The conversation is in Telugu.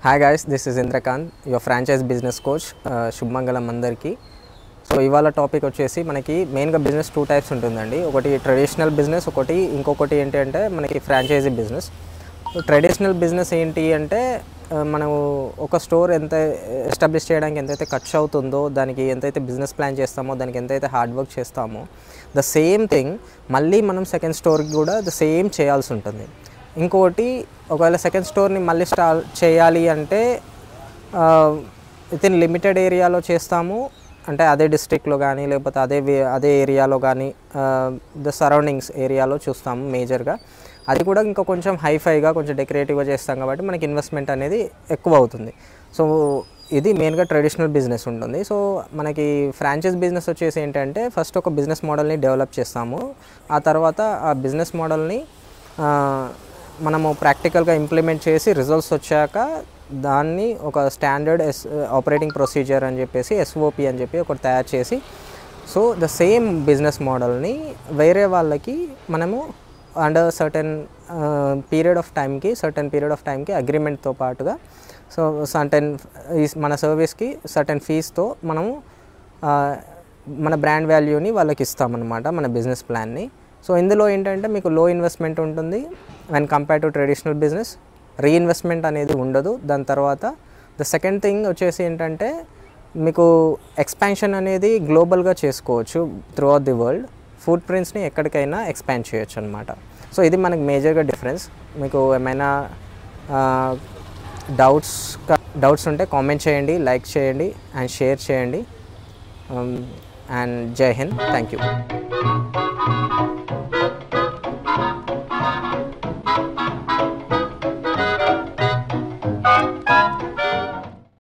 hi guys this is Indrakanth your franchise business coach శుభమంగళం అందరికీ సో ఇవాళ టాపిక్ వచ్చేసి మనకి మెయిన్గా బిజినెస్ టూ టైప్స్ ఉంటుందండి ఒకటి ట్రెడిషనల్ బిజినెస్ ఒకటి ఇంకొకటి ఏంటి అంటే మనకి ఫ్రాంచైజీ బిజినెస్ ట్రెడిషనల్ బిజినెస్ ఏంటి అంటే ఆ, మనం ఒక స్టోర్ ఎంత ఎస్టాబ్లిష్ చేయడానికి ఎంతైతే ఖర్చు అవుతుందో దానికి ఎంతైతే బిజినెస్ ప్లాన్ చేస్తామో దానికి ఎంతైతే హార్డ్ వర్క్ చేస్తామో ద సేమ్ థింగ్ మళ్ళీ మనం సెకండ్ స్టోర్కి కూడా ద సేమ్ చేయాల్సి ఉంటుంది ఇంకోటి ఒకవేళ సెకండ్ స్టోర్ని మళ్ళీ స్టార్ట్ చేయాలి అంటే విత్ ఇన్ లిమిటెడ్ ఏరియాలో చేస్తాము అంటే అదే డిస్ట్రిక్ట్లో కానీ లేకపోతే అదే వే- అదే ఏరియాలో కానీ ద సరౌండింగ్స్ ఏరియాలో చూస్తాము మేజర్గా అది కూడా ఇంకా కొంచెం హైఫైగా కొంచెం డెకరేటివ్గా చేస్తాం కాబట్టి మనకి ఇన్వెస్ట్మెంట్ అనేది ఎక్కువ అవుతుంది సో ఇది మెయిన్గా ట్రెడిషనల్ బిజినెస్ ఉంటుంది సో మనకి ఫ్రాంచైజ్ బిజినెస్ వచ్చేసి ఏంటంటే ఫస్ట్ ఒక బిజినెస్ మోడల్ని డెవలప్ చేస్తాము ఆ తర్వాత ఆ బిజినెస్ మోడల్ని మనము ప్రాక్టికల్గా ఇంప్లిమెంట్ చేసి రిజల్ట్స్ వచ్చాక దాన్ని ఒక స్టాండర్డ్ ఎస్ ఆపరేటింగ్ ప్రొసీజర్ అని చెప్పేసి ఎస్ఓపి అని చెప్పి ఒకటి తయారు చేసి సో ద సేమ్ బిజినెస్ మోడల్ని వేరే వాళ్ళకి మనము అండర్ సర్టెన్ పీరియడ్ ఆఫ్ టైంకి సర్టెన్ పీరియడ్ ఆఫ్ టైంకి అగ్రిమెంట్తో పాటుగా సో సర్టెన్ మన సర్వీస్కి సర్టెన్ ఫీస్తో మనము ఆ, మన బ్రాండ్ వాల్యూని వాళ్ళకి ఇస్తామన్నమాట మన బిజినెస్ ప్లాన్ని సో ఇందులో ఏంటంటే మీకు లో ఇన్వెస్ట్మెంట్ ఉంటుంది when compare to traditional business reinvestment అనేది ఉండదు దాని తర్వాత ద సెకండ్ థింగ్ వచ్చేసి ఏంటంటే మీకు ఎక్స్పాన్షన్ అనేది గ్లోబల్గా చేసుకోవచ్చు throughout the world food ప్రింట్స్ని ఎక్కడికైనా ఎక్స్పాండ్ చేయొచ్చు అనమాట సో ఇది మనకి మేజర్గా డిఫరెన్స్ మీకు ఏమైనా డౌట్స్ డౌట్స్ ఉంటే కామెంట్ చేయండి లైక్ చేయండి అండ్ షేర్ చేయండి అండ్ జై హింద్ థ్యాంక్ యూ